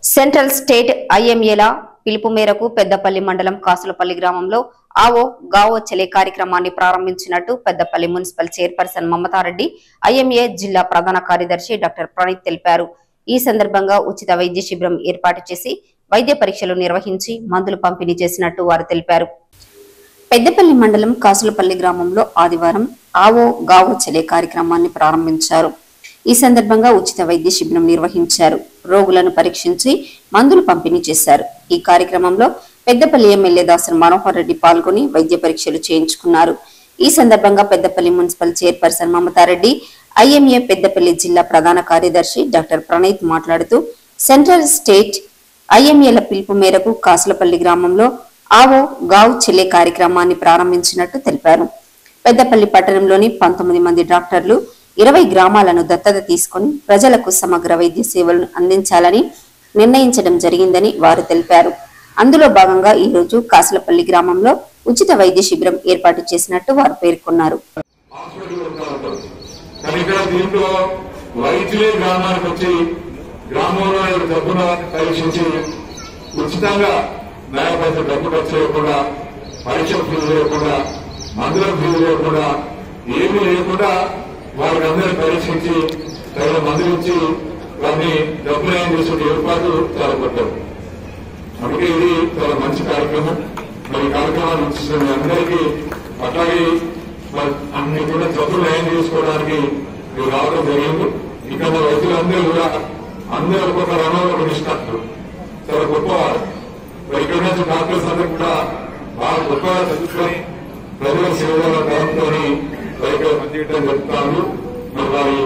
central state ఐఎంఏల పిలుపు మేరకు పెద్దపల్లి మండలం కాసులపల్లి గ్రామంలో ఆవో గావో చెలే కార్యక్రమాన్ని ప్రారంభించినట్టు Peddapalli municipal chairperson Mamatha Reddy IMA జిల్లా ప్రధాన కార్యదర్శి డాక్టర్ ప్రణీత్ తెలిపారు ఈ సందర్భంగా ఉచిత వైద్య శిబిరం ఏర్పాటు చేసి వైద్య పరీక్షలు నిర్వహించి మందులు పంపిణీ చేసినట్టు వారు తెలిపారు పెద్దపల్లి మండలం కాసులపల్లి గ్రామంలో ఆదివారం ఆవో గావో చెలే కార్యక్రమాన్ని ప్రారంభించారు ఈ సందర్భంగా ఉచిత వైద్య శిబిరం నిర్వహించారు రోగులను పరీక్షించి మందులు పంపిణీ చేశారు ఈ కార్యక్రమంలో పెద్దపల్లి ఎమ్మెల్యే దాసరి మనోహర్ రెడ్డి పాల్గొని వైద్య పరీక్షలు చేయించుకున్నారు ఈ సందర్భంగా Peddapalli municipal chairperson Mamatha Reddy IMA Peddapalli జిల్లా ప్రధాన కార్యదర్శి డాక్టర్ ప్రణీత్ మాట్లాడుతూ సెంట్రల్ స్టేట్ ఐఎంఏల పిలుపు మేరకు కాసులపల్లి గ్రామంలో ఆవో గావ్ చెల్లే కార్యక్రమాన్ని ప్రారంభించినట్టు తెలిపారు పెద్దపల్లి పట్టణంలోని పంతొమ్మిది మంది డాక్టర్లు ఇరవై గ్రామాలను దత్తత తీసుకొని ప్రజలకు సమగ్ర వైద్య సేవలను అందించాలని నిర్ణయించడం జరిగిందని వారు తెలిపారు అందులో భాగంగా ఈ రోజు కాసులపల్లి గ్రామంలో ఉచిత వైద్య శిబిరం ఏర్పాటు చేసినట్టు వారు పేర్కొన్నారు హాస్పిటల్ ఉంటారు కానీ ఇక్కడ దీంట్లో వైద్యులే గ్రామానికి వచ్చి గ్రామంలో ఎవరు డబ్బున పరీక్షించి ఉచితంగా న్యాయపరిత డబ్బు ఖర్చు లేకుండా పరీక్ష ఫీజు లేకుండా మందుల ఫీజు లేకుండా ఏమీ లేకుండా వాళ్ళకి అందరినీ పరీక్షించి తగిన మందులు ఇచ్చి వారిని డబ్బు న్యాయం చేసే ఏర్పాటు చాలా కొట్టారు అందుకే ఇది చాలా మంచి కార్యక్రమం మరి ఈ కార్యక్రమాన్ని ఇచ్చిన మీ అందరికీ అట్లాగే మరి అన్ని కూడా జబ్బులు నయం చేసుకోవడానికి మీరు రావడం జరిగింది ఇక్కడ వైద్యులందరూ కూడా అందరూ ఒక్కొక్క రంగంలో ఒక నిష్ణాతులు చాలా గొప్పవారు మరి ఇక్కడ నుంచి డాక్టర్స్ అందరూ కూడా బాగా గొప్పగా చదువుకొని ప్రజల సేవల తరంతో మరి ఇక్కడ పనిచేయడం చెప్తాను మరి వారి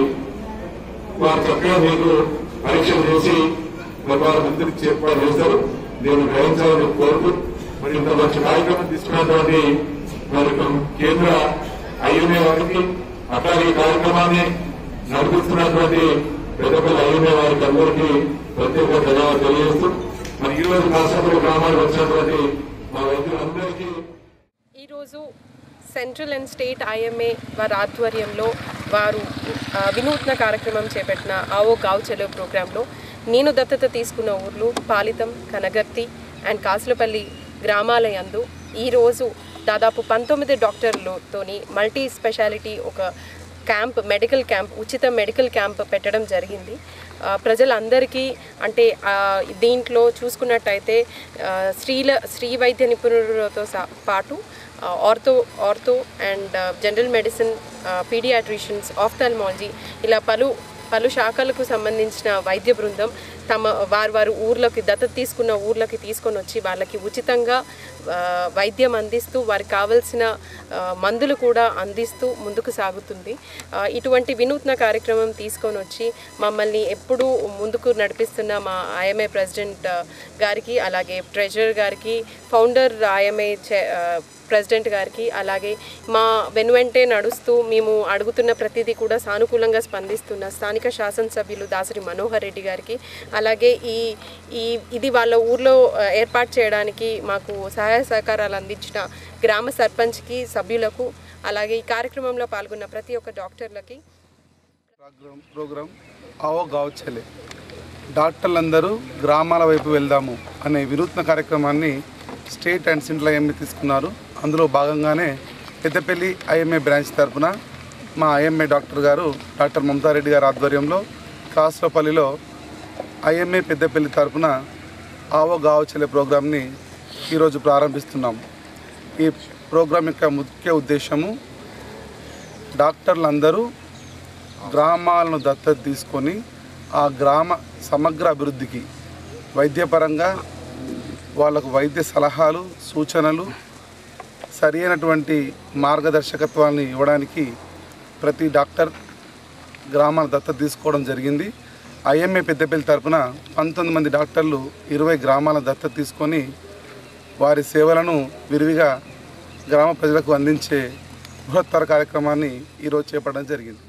వారు చక్కగా మీకు పరీక్షలు చేసి మరి వారి మందికి ఏర్పాటు చేస్తారు నేను గ్రహించాలని కోరుతూ మరి ఇంత మంచి కార్యక్రమం తీసుకున్నటువంటి మరి కేంద్ర ఐఎంఏ వారికి అట్లాగే ఈ కార్యక్రమాన్ని నడిపిస్తున్నటువంటి పెద్దపల్లి ఐఎంఏ వారికి అందరికీ ప్రత్యేక ధన్యవాదాలు తెలియజేస్తూ మరి ఈ రోజు కాసేపల్లి గ్రామానికి వచ్చినటువంటి మా వైద్యులందరికీ ఈరోజు సెంట్రల్ అండ్ స్టేట్ ఐఎంఏ వారి ఆధ్వర్యంలో వారు ఆ, వినూత్న కార్యక్రమం చేపట్టిన ఆవో గావ్ చెలో ప్రోగ్రాంలో నేను దత్తత తీసుకున్న ఊర్లు పాలితం కనగర్తి అండ్ కాసులపల్లి గ్రామాల యందు ఈరోజు దాదాపు పంతొమ్మిది డాక్టర్లతోని మల్టీ స్పెషాలిటీ ఒక క్యాంప్ మెడికల్ క్యాంప్ ఉచిత మెడికల్ క్యాంప్ పెట్టడం జరిగింది ఆ, ప్రజలందరికీ అంటే ఆ, దీంట్లో చూసుకున్నట్టయితే ఆ, స్త్రీల స్త్రీ వైద్య నిపుణులతో సా- పాటు ఆ, ఆర్థో ఆర్థో అండ్ ఆ, జనరల్ మెడిసిన్ ఆ, పీడియాట్రిషియన్స్ ఆఫ్థల్మాలజీ ఇలా పలు పలు శాఖలకు సంబంధించిన వైద్య బృందం తమ వారు వారు ఊర్లోకి దత్తత తీసుకున్న ఊర్లకి తీసుకొని వచ్చి వాళ్ళకి ఉచితంగా ఆ, వైద్యం అందిస్తూ వారికి కావలసిన ఆ, మందులు కూడా అందిస్తూ ముందుకు సాగుతుంది ఆ, ఇటువంటి వినూత్న కార్యక్రమం తీసుకొని వచ్చి మమ్మల్ని ఎప్పుడూ ముందుకు నడిపిస్తున్న మా ఐఎంఏ ప్రెసిడెంట్ ఆ, గారికి అలాగే ట్రెజరర్ గారికి ఫౌండర్ ఐఎంఏ చే ఆ, ప్రెసిడెంట్ గారికి అలాగే మా వెనువెంటే నడుస్తూ మేము అడుగుతున్న ప్రతిదీ కూడా సానుకూలంగా స్పందిస్తున్న స్థానిక శాసనసభ్యులు దాసరి మనోహర్ రెడ్డి గారికి అలాగే ఈ ఈ ఇది వాళ్ళ ఊర్లో ఆ, ఏర్పాటు చేయడానికి మాకు సహాయ సహకారాలు అందించిన గ్రామ సర్పంచ్కి సభ్యులకు అలాగే ఈ కార్యక్రమంలో పాల్గొన్న ప్రతి ఒక్క డాక్టర్లకి ప్రోగ్రాం ప్రోగ్రాం ఆవో గావ్ చెలే డాక్టర్లందరూ గ్రామాల వైపు వెళ్దాము అనే వినూత్న కార్యక్రమాన్ని స్టేట్ అండ్ సెంట్రల్ ఐఎంఏ తీసుకున్నారు అందులో భాగంగానే పెద్దపల్లి ఐఎంఏ బ్రాంచ్ తరపున మా ఐఎంఏ డాక్టర్ గారు డాక్టర్ మమతారెడ్డి గారి ఆధ్వర్యంలో కాసులపల్లిలో ఐఎంఏ పెద్దపల్లి తరపున ఆవో గావ్ చెలే ప్రోగ్రాంని ఈరోజు ప్రారంభిస్తున్నాం ఈ ప్రోగ్రాం యొక్క ముఖ్య ఉద్దేశము డాక్టర్లందరూ గ్రామాలను దత్తత తీసుకొని ఆ గ్రామ సమగ్ర అభివృద్ధికి వైద్యపరంగా వాళ్ళకు వైద్య సలహాలు సూచనలు సరి అయినటువంటి మార్గదర్శకత్వాన్ని ఇవ్వడానికి ప్రతి డాక్టర్ గ్రామాల దత్తత తీసుకోవడం జరిగింది ఐఎంఏ పెద్దపల్లి తరపున పంతొమ్మిది మంది డాక్టర్లు ఇరవై గ్రామాల దత్తత తీసుకొని వారి సేవలను విరివిగా గ్రామ ప్రజలకు అందించే బృహత్తర కార్యక్రమాన్ని ఈరోజు చేపట్టడం జరిగింది